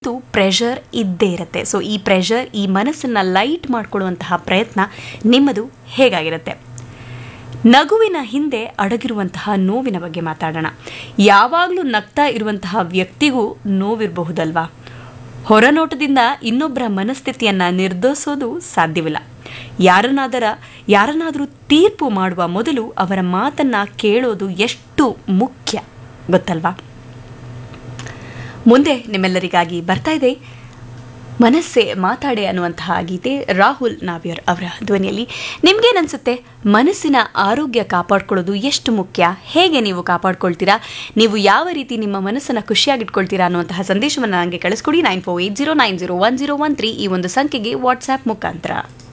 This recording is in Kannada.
ನಿಮ್ಮದು ಪ್ರೆಷರ್ ಇದ್ದೇ ಇರುತ್ತೆ ಸೊ ಈ ಪ್ರೆಷರ್ ಈ ಮನಸ್ಸನ್ನು ಲೈಟ್ ಮಾಡಿಕೊಳ್ಳುವಂತಹ ಪ್ರಯತ್ನ ನಿಮ್ಮದು ಹೇಗಾಗಿರುತ್ತೆ ನಗುವಿನ ಹಿಂದೆ ಅಡಗಿರುವಂತಹ ನೋವಿನ ಬಗ್ಗೆ ಮಾತಾಡೋಣ ಯಾವಾಗಲೂ ನಗ್ತಾ ಇರುವಂತಹ ವ್ಯಕ್ತಿಗೂ ನೋವಿರಬಹುದಲ್ವಾ ಹೊರನೋಟದಿಂದ ಇನ್ನೊಬ್ಬರ ಮನಸ್ಥಿತಿಯನ್ನು ನಿರ್ಧರಿಸೋದು ಸಾಧ್ಯವಿಲ್ಲ ಯಾರನ್ನಾದರ ಯಾರನ್ನಾದರೂ ತೀರ್ಪು ಮಾಡುವ ಮೊದಲು ಅವರ ಮಾತನ್ನ ಕೇಳೋದು ಎಷ್ಟು ಮುಖ್ಯ ಗೊತ್ತಲ್ವಾ ಮುಂದೆ ನಿಮ್ಮೆಲ್ಲರಿಗಾಗಿ ಬರ್ತಾ ಇದೆ ಮನಸ್ಸೆ ಮಾತಾಡೆ ಅನ್ನುವಂತಹ ಗೀತೆ ರಾಹುಲ್ ನಾವ್ಯರ್ ಅವರ ಧ್ವನಿಯಲ್ಲಿ ನಿಮ್ಗೇನನ್ಸುತ್ತೆ ಮನಸ್ಸಿನ ಆರೋಗ್ಯ ಕಾಪಾಡ್ಕೊಳ್ಳೋದು ಎಷ್ಟು ಮುಖ್ಯ ಹೇಗೆ ನೀವು ಕಾಪಾಡ್ಕೊಳ್ತೀರಾ ನೀವು ಯಾವ ರೀತಿ ನಿಮ್ಮ ಮನಸ್ಸನ್ನು ಖುಷಿಯಾಗಿಟ್ಕೊಳ್ತೀರಾ ಅನ್ನುವಂತಹ ಸಂದೇಶವನ್ನು ನನಗೆ ಕಳಿಸ್ಕೊಡಿ nine four eight zero nine zero one zero one three ಈ ಒಂದು ಸಂಖ್ಯೆಗೆ ವಾಟ್ಸ್ಆ್ಯಪ್ ಮುಖಾಂತರ